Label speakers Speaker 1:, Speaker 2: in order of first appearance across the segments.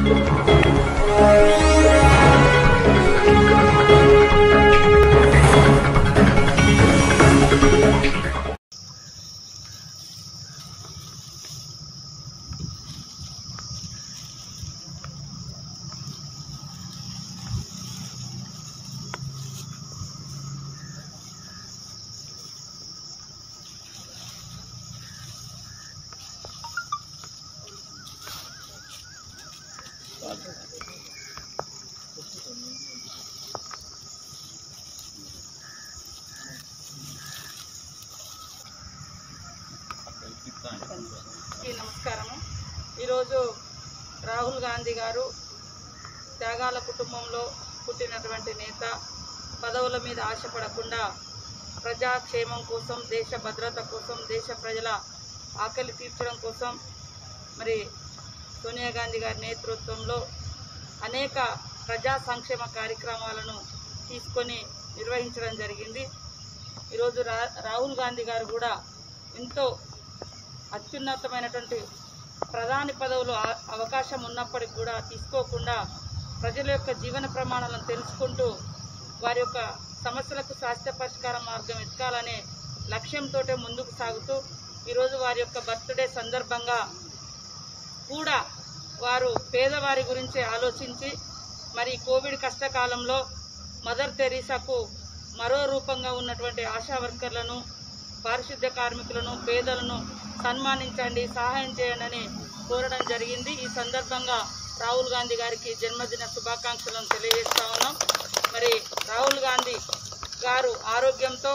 Speaker 1: అందరికీ నమస్కారము ఈరోజు రాహుల్ గాంధీ గారు త్యాగాల కుటుంబంలో పుట్టినటువంటి నేత పదవుల మీద ఆశపడకుండా ప్రజాక్షేమం కోసం దేశ భద్రత కోసం దేశ ప్రజల ఆకలి తీర్చడం కోసం మరి సోనియా గాంధీ గారి నేతృత్వంలో అనేక ప్రజా సంక్షేమ కార్యక్రమాలను తీసుకొని నిర్వహించడం జరిగింది ఈరోజు రా రాహుల్ గాంధీ గారు కూడా ఎంతో అత్యున్నతమైనటువంటి ప్రధాని పదవులు ఆ- అవకాశం ఉన్నప్పటికి కూడా తీసుకోకుండా ప్రజల యొక్క జీవన ప్రమాణాలను తెలుసుకుంటూ వారి యొక్క సమస్యలకు శాస్త్ర పరిష్కార మార్గం ఎతకాలనే లక్ష్యంతో ముందుకు సాగుతూ ఈరోజు వారి యొక్క బర్త్డే సందర్భంగా కూడా వారు పేదవారి గురించి ఆలోచించి మరి కోవిడ్ కష్టకాలంలో మదర్ తెరీసాకు మరో రూపంగా ఉన్నటువంటి ఆశా వర్కర్లను పారిశుద్ధ్య కార్మికులను పేదలను సన్మానించండి సహాయం చేయండి అని కోరడం జరిగింది ఈ సందర్భంగా రాహుల్ గాంధీ గారికి జన్మదిన శుభాకాంక్షలను తెలియజేస్తా ఉన్నాం మరి రాహుల్ గాంధీ గారు ఆరోగ్యంతో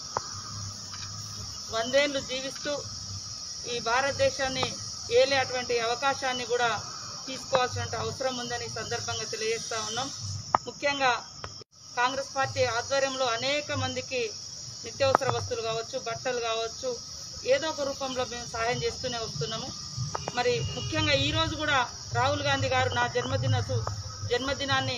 Speaker 1: వందేళ్లు జీవిస్తూ ఈ భారతదేశాన్ని ఏలేటువంటి అవకాశాన్ని కూడా తీసుకోవాల్సిన అవసరం ఉందని ఈ సందర్భంగా తెలియజేస్తా ఉన్నాం ముఖ్యంగా కాంగ్రెస్ పార్టీ ఆధ్వర్యంలో అనేక మందికి నిత్యావసర వస్తువులు కావచ్చు బట్టలు కావచ్చు ఏదో ఒక రూపంలో మేము సహాయం చేస్తూనే వస్తున్నాము మరి ముఖ్యంగా ఈ రోజు కూడా రాహుల్ గాంధీ గారు నా జన్మదిన సు- జన్మదినాన్ని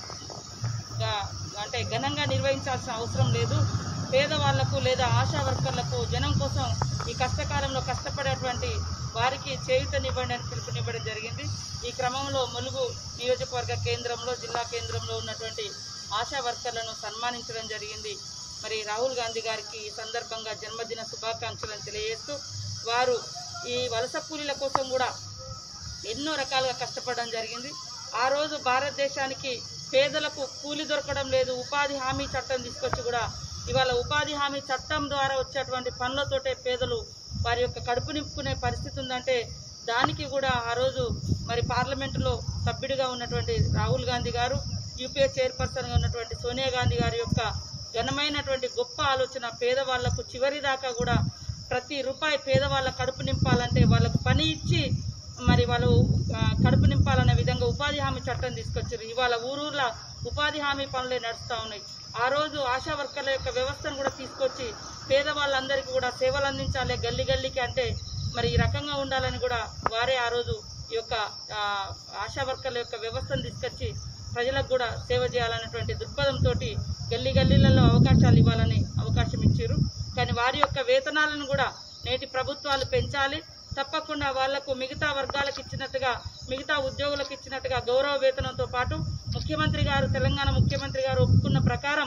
Speaker 1: గా- అంటే ఘనంగా నిర్వహించాల్సిన అవసరం లేదు పేదవాళ్లకు లేదా ఆశా వర్కర్లకు జనం కోసం ఈ కష్టకాలంలో కష్టపడేటువంటి వారికి చేయూతనివ్వండి అని పిలుపునివ్వడం జరిగింది ఈ క్రమంలో ములుగు నియోజకవర్గ కేంద్రంలో జిల్లా కేంద్రంలో ఉన్నటువంటి ఆశా వర్కర్లను సన్మానించడం జరిగింది మరి రాహుల్ గాంధీ గారికి ఈ సందర్భంగా జన్మదిన శుభాకాంక్షలను తెలియజేస్తూ వారు ఈ వలస కూలీల కోసం కూడా ఎన్నో రకాలుగా కష్టపడడం జరిగింది ఆ రోజు భారతదేశానికి పేదలకు కూలి దొరకడం లేదు ఉపాధి హామీ చట్టం తీసుకొచ్చి కూడా ఇవాళ ఉపాధి హామీ చట్టం ద్వారా వచ్చేటువంటి పనులతోటే పేదలు వారి యొక్క కడుపు నింపుకునే పరిస్థితి ఉందంటే దానికి కూడా ఆ రోజు మరి పార్లమెంటులో సభ్యుడిగా ఉన్నటువంటి రాహుల్ గాంధీ గారు యూపీఏ చైర్పర్సన్గా ఉన్నటువంటి సోనియా గాంధీ గారి యొక్క ఘనమైనటువంటి గొప్ప ఆలోచన పేదవాళ్లకు చివరి దాకా కూడా ప్రతి రూపాయి పేదవాళ్ళ కడుపు నింపాలంటే వాళ్ళకు పని ఇచ్చి మరి వాళ్ళు ఆ, కడుపు నింపాలనే విధంగా ఉపాధి హామీ చట్టం తీసుకొచ్చారు ఇవాళ ఊరూర్ల ఉపాధి హామీ పనులే నడుస్తూ ఉన్నాయి ఆ రోజు ఆశా వర్కర్ల యొక్క వ్యవస్థను కూడా తీసుకొచ్చి పేదవాళ్ళందరికీ కూడా సేవలు అందించాలి గల్లీ గల్లీకి అంటే మరి ఈ రకంగా ఉండాలని కూడా వారే ఆ రోజు ఈ యొక్క ఆ, ఆశా వర్కర్ల యొక్క వ్యవస్థను తీసుకొచ్చి ప్రజలకు కూడా సేవ చేయాలన్నటువంటి దృక్పథంతో గల్లీ గల్లీలలో అవకాశాలు ఇవ్వాలని అవకాశం ఇచ్చారు కానీ వారి యొక్క వేతనాలను కూడా నేటి ప్రభుత్వాలు పెంచాలి తప్పకుండా వాళ్లకు మిగతా వర్గాలకు ఇచ్చినట్టుగా మిగతా ఉద్యోగులకు ఇచ్చినట్టుగా గౌరవ వేతనంతో పాటు ముఖ్యమంత్రి గారు తెలంగాణ ముఖ్యమంత్రి గారు ఒప్పుకున్న ప్రకారం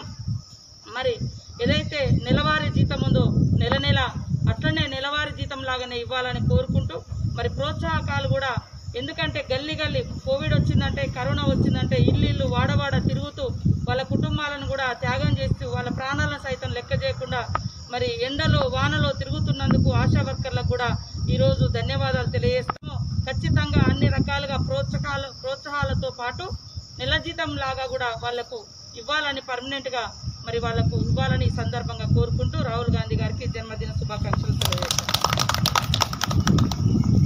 Speaker 1: మరి ఏదైతే నెలవారీ జీతం ఉందో నెల నెల అట్లనే నెలవారీ జీతం లాగానే ఇవ్వాలని కోరుకుంటూ మరి ప్రోత్సాహకాలు కూడా ఎందుకంటే గల్లీ గల్లీ కోవిడ్ వచ్చిందంటే కరోనా వచ్చిందంటే ఇల్లు ఇల్లు వాడవాడ తిరుగుతూ వాళ్ళ కుటుంబాలను కూడా త్యాగం చేస్తూ వాళ్ళ ప్రాణాలను సైతం లెక్క చేయకుండా మరి ఎండలో వానలో తిరుగుతున్నందుకు ఆశా వర్కర్లకు కూడా ఈరోజు ధన్యవాదాలు తెలియజేస్తాము ఖచ్చితంగా అన్ని రకాలుగా ప్రోత్సాహాలు ప్రోత్సాహాలతో పాటు నెల జీతం లాగా కూడా వాళ్లకు ఇవ్వాలని పర్మనెంట్ గా మరి వాళ్లకు ఇవ్వాలని ఈ సందర్భంగా కోరుకుంటూ రాహుల్ గాంధీ గారికి జన్మదిన శుభాకాంక్షలు తెలియజేస్తాను